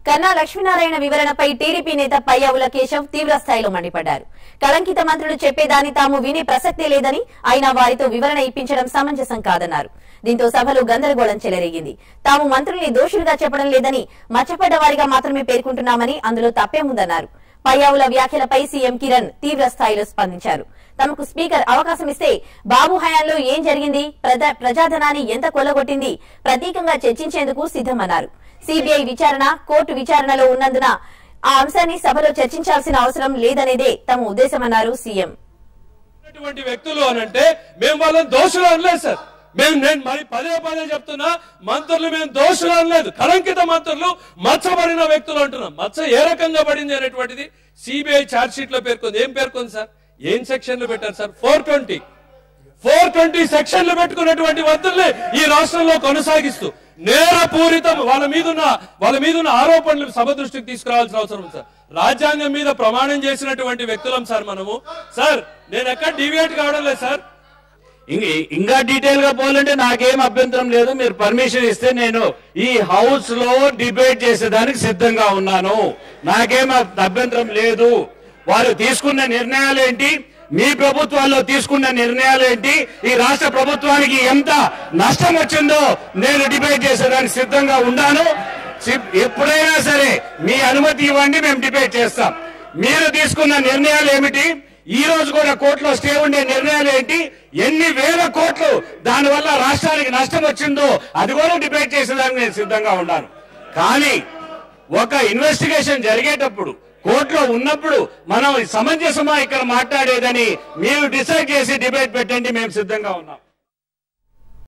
కన్నా లక్ష్మీనారాయణ వివరణపై టీడీపీ నేత పయ్యావుల కేశవ్ తీవ్ర స్థాయిలో మండిపడ్డారు కళంకిత మంత్రులు చెప్పేదాన్ని తాము వినే ప్రసక్తే లేదని అయినా వారితో వివరణ ఇప్పించడం సమంజసం కాదన్నారు దీంతో సభలో గందరగోళం చెలరేగింది తాము మంత్రుల్ని దోషులుగా చెప్పడం లేదని మచ్చపడ్డ వారిగా మాత్రమే పేర్కొంటున్నామని అందులో తప్పేముందన్నారు పయ్యావుల వ్యాఖ్యలపై సీఎం కిరణ్ తీవ్ర స్థాయిలో స్పందించారు తమకు స్పీకర్ అవకాశం ఇస్తే బాబు హయాంలో ఏం జరిగింది ప్రజా- ప్రజాధనాన్ని ఎంత కొల్లగొట్టింది ప్రతీకంగా చర్చించేందుకు సిద్దమన్నారు సిబిఐ విచారణ కోర్టు విచారణలో ఉన్నందున ఆ అంశాన్ని సభలో చర్చించాల్సిన అవసరం లేదనేదే తమ ఉద్దేశమన్నారు సీఎం ఉన్నటువంటి వ్యక్తులు అని అంటే మేము వాళ్ళని దోషులు అనలేదు సార్ మేము నేను మరి పదే పదే చెప్తున్నా మంత్రులు మేము దోషులు అనలేదు కళంకిత మంత్రులు మచ్చబడిన వ్యక్తులు అంటున్నాం మచ్చ ఏ రకంగా పడింది అనేటువంటిది సిబిఐ ఛార్జ్ షీట్ లో పేర్కొంది ఏం పేర్కొంది సార్ ఏం సెక్షన్లు పెట్టారు sir four twenty four twenty సెక్షన్లు పెట్టుకున్నటువంటి వద్దుల్ని ఈ రాష్ట్రంలో కొనసాగిస్తూ నేరపూరితం వాళ్ళ మీదున్న వాళ్ళ మీదున్న ఆరోపణలు సభ దృష్టికి తీసుకురావాల్సిన అవసరం ఉంది సార్ రాజ్యాంగం మీద ప్రమాణం చేసినటువంటి వ్యక్తులం సార్ మనము సార్ నేను ఎక్కడ డివియేట్ కావడం లేదు సార్ ఇంక- ఇంకా డీటెయిల్ గా పోవాలంటే నాకేం అభ్యంతరం లేదు మీరు పర్మిషన్ ఇస్తే నేను ఈ హౌస్ లో డిబేట్ చేసేదానికి సిద్ధంగా ఉన్నాను నాకేం అబ్- అభ్యంతరం లేదు వారు తీసుకున్న నిర్ణయాలు ఏంటి మీ ప్రభుత్వాల్లో తీసుకున్న నిర్ణయాలు ఏంటి ఈ రాష్ట్ర ప్రభుత్వానికి ఎంత నష్టం వచ్చిందో నేను డిబేట్ చేసేదానికి సిద్ధంగా ఉన్నాను సి- ఎప్పుడైనా సరే మీ అనుమతి ఇవ్వండి మేము డిబేట్ చేస్తాం మీరు తీసుకున్న నిర్ణయాలు ఏమిటి ఈ రోజు కూడా కోర్టులో స్టే ఉండే నిర్ణయాలు ఏంటి ఎన్ని వేల కోట్లు దానివల్ల రాష్ట్రానికి నష్టం వచ్చిందో అది కూడా డిబేట్ చేసేదానికి నేను సిద్ధంగా ఉన్నాను కానీ ఒక ఇన్వెస్టిగేషన్ జరిగేటప్పుడు కోర్టులో ఉన్నప్పుడు మనం సమంజసమా ఇక్కడ మాట్లాడేదని మీరు డిసైడ్ చేసి డిబేట్ పెట్టండి మేము సిద్ధంగా ఉన్నాం